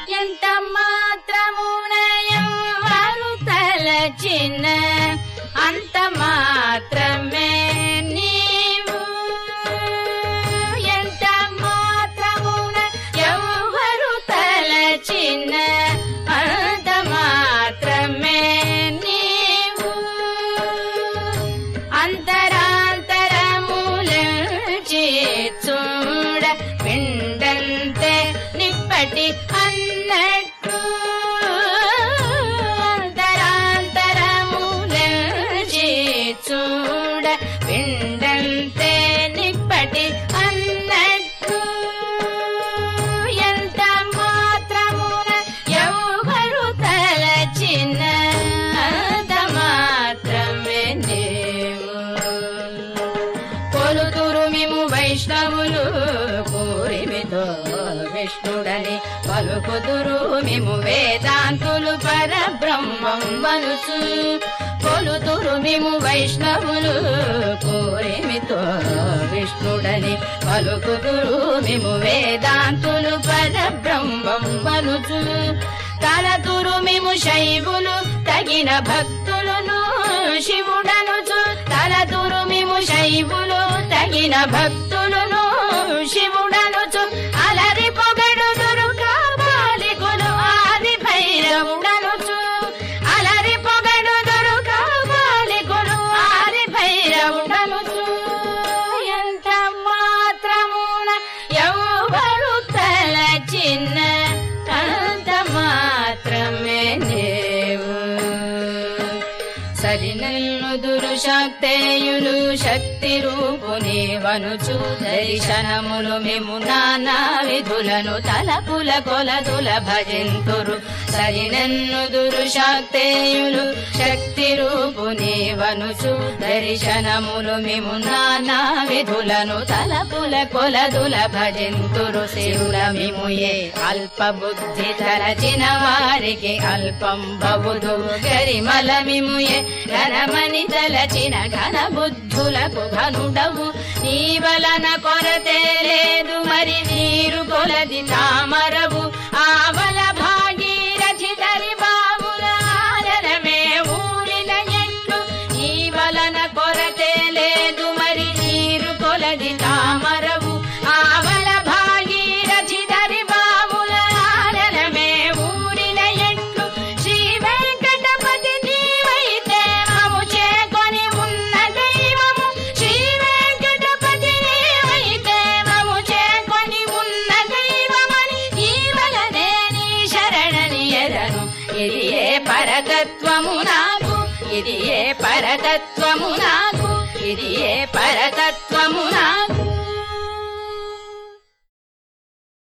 ఎంత మాత్రమునయవారు తలచిన అంత మాత్రమే నీవు ఎంత మాత్రమున ఎవరు తలచిన అంత మాత్రమే నీవు అంతరాంతరములచి చూడ పిండంతే నిప్పటి అన్నట్టు అంతరాంతరములచి చూడ పిండంతే నిప్పటి అన్నట్టు ఎంత మాత్రమున ఎవరు తలచిన అంత మాత్రమే నీవు కొలుతురు మేము వైష్ణవులు కోరిమితో విష్ణుడని పలుకుదురు మేము వేదాంతులు పరబ్రహ్మం వనుచు కొలుతురు మేము వైష్ణవులు కోరిమితో విష్ణుడని పలుకుదురు మేము వేదాంతులు పరబ్రహ్మం వనుచు తలతురు మేము శైవులు తగిన భక్తులను శివుడనుచు తలతురు మేము శైవులు తగిన భక్తులను శివుడనుచు అలరి పొగడుదురు కాపాలికులు ఆది భైరవుడనుచు అలరి పొగడుదురు కాపాలికులు ఆది భైరవుడనుచు ఎంత మాత్రమున ఎవరు తలచిన అంత మాత్రమే నీవు సరినల్లు దురుశక్తేయులు శక్తి రూపుని వనుచు దర్శనములు మేము నానా విధులను తలపుల కొలదుల భజింతురు సరినన్ను దురుశక్తేయులు శక్తి రూపుని వనుచు దర్శనములు మేము నానా విధులను తలపుల కొలదుల భజింతురు శివుల మిము ఏ అల్ప బుద్ధి తలచిన వారికి అల్పం బవుదు గరిమల మిము ఏ ఘనమని తలచిన ఘన బుద్ధులకు ఘనుడవు నీ వలన కొరతే లేదు మరి నీరు కొలది తామరవు ఆవల భాగీరథి తరి బావుల ఆదరమే ఊరిన ఎట్లు నీ వలన కొరతే లేదు మరి నీరు కొలది తామరవు ఆవల భాగీరథి తరి బావుల ఆదరమే ఊరిన ఎట్లు శ్రీ వెంకటపతి నీవైతే మము చేకొని ఉన్న దైవము శ్రీ వెంకటపతి నీవైతే మము చేకొని ఉన్న దైవమని ఈ వలనే నీ శరణని ఎరను ఇది ఏ పరతత్వము నాకు ఇది ఏ పరతత్వము నాకు ఇది ఏ పరతత్వ